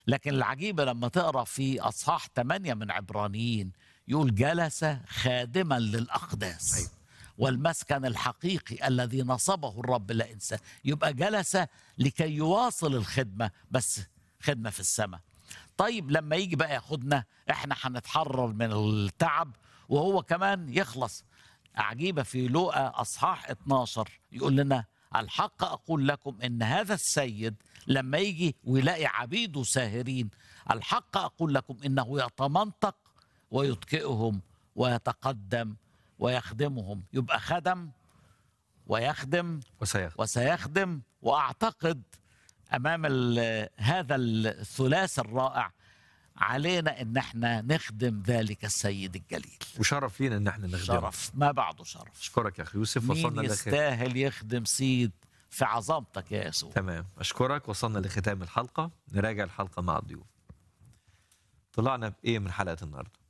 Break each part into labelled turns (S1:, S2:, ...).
S1: لكن العجيبة لما تقرأ في أصحاح 8 من عبرانيين يقول جلس خادما للأقداس
S2: أيوة.
S1: والمسكن الحقيقي الذي نصبه الرب لا إنسان يبقى جلس لكي يواصل الخدمة بس خدمة في السماء طيب لما يجي بقى ياخدنا احنا هنتحرر من التعب وهو كمان يخلص عجيبة في لوقا أصحاح 12 يقول لنا الحق أقول لكم إن هذا السيد لما يجي ويلاقي عبيده ساهرين الحق أقول لكم إنه يتمنطق ويتكئهم ويتقدم ويخدمهم يبقى خدم ويخدم
S2: وسيخدم
S1: وسيخدم واعتقد امام ال- هذا الثلاث الرائع علينا ان احنا نخدم ذلك السيد الجليل
S2: وشرف لينا ان احنا نخدمه
S1: شرف ما بعده شرف
S2: اشكرك يا اخي يوسف
S1: مين
S2: وصلنا لخ...
S1: يستاهل يخدم سيد في عظمتك يا يسوع
S2: تمام اشكرك وصلنا لختام الحلقه نراجع الحلقه مع الضيوف طلعنا بايه من حلقه النهارده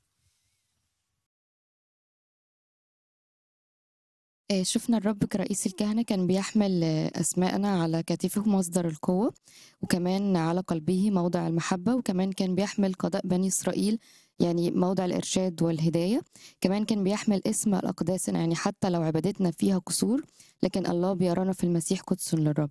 S3: آه، شفنا الرب كرئيس الكهنة كان بيحمل آه، أسماءنا على كتفه مصدر القوة وكمان على قلبه موضع المحبة وكمان كان بيحمل قضاء بني إسرائيل يعني موضع الإرشاد والهداية كمان كان بيحمل اسم الأقداس يعني حتى لو عبادتنا فيها قصور لكن الله بيرانا في المسيح قدس للرب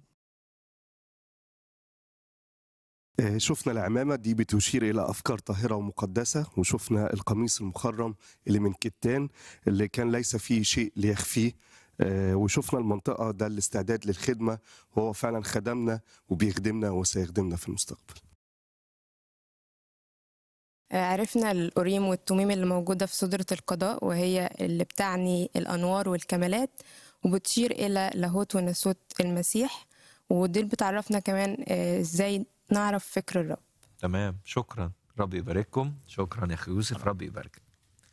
S4: آه، شفنا العمامة دي بتشير إلى أفكار طاهرة ومقدسة وشفنا القميص المخرم اللي من كتان اللي كان ليس فيه شيء ليخفيه آه، وشفنا المنطقة ده الاستعداد للخدمة وهو فعلا خدمنا وبيخدمنا وسيخدمنا في المستقبل
S5: عرفنا الأوريم والتميم اللي موجودة في سدرة القضاء وهي اللي بتعني الأنوار والكمالات وبتشير إلى لاهوت وناسوت المسيح ودي اللي بتعرفنا كمان آه، إزاي نعرف فكر الرب
S2: تمام شكرا ربي يبارككم شكرا يا اخي يوسف ربي يبارك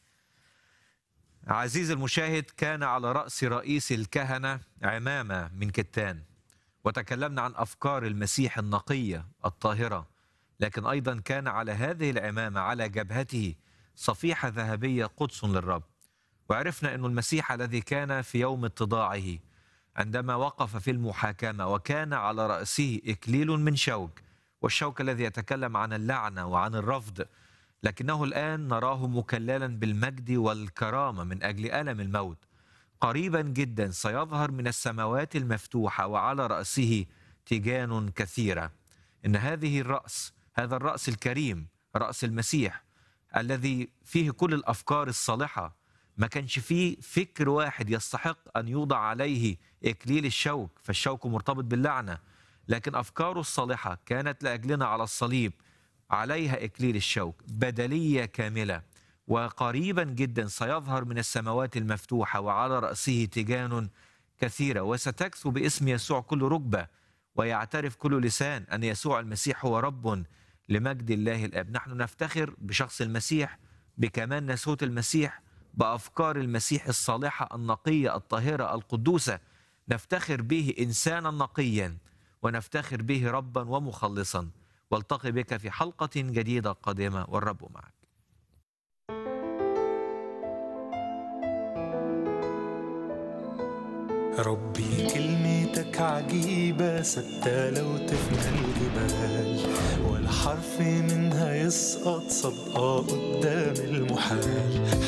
S2: عزيزي المشاهد كان على راس رئيس الكهنه عمامه من كتان وتكلمنا عن افكار المسيح النقيه الطاهره لكن ايضا كان على هذه العمامه على جبهته صفيحه ذهبيه قدس للرب وعرفنا انه المسيح الذي كان في يوم اتضاعه عندما وقف في المحاكمه وكان على راسه اكليل من شوك والشوك الذي يتكلم عن اللعنه وعن الرفض لكنه الان نراه مكللا بالمجد والكرامه من اجل الم الموت قريبا جدا سيظهر من السماوات المفتوحه وعلى راسه تيجان كثيره ان هذه الراس هذا الراس الكريم راس المسيح الذي فيه كل الافكار الصالحه ما كانش فيه فكر واحد يستحق ان يوضع عليه اكليل الشوك فالشوك مرتبط باللعنه لكن افكاره الصالحه كانت لاجلنا على الصليب عليها اكليل الشوك بدليه كامله وقريبا جدا سيظهر من السماوات المفتوحه وعلى راسه تيجان كثيره وستكثو باسم يسوع كل ركبه ويعترف كل لسان ان يسوع المسيح هو رب لمجد الله الاب نحن نفتخر بشخص المسيح بكمال ناسوت المسيح بافكار المسيح الصالحه النقيه الطاهره القدوسه نفتخر به انسانا نقيا ونفتخر به ربا ومخلصا والتقي بك في حلقه جديده قادمه والرب معك
S6: ربي كلمتك عجيبة ثابتة لو تفنى الجبال ولا حرف منها يسقط صدقة قدام المحال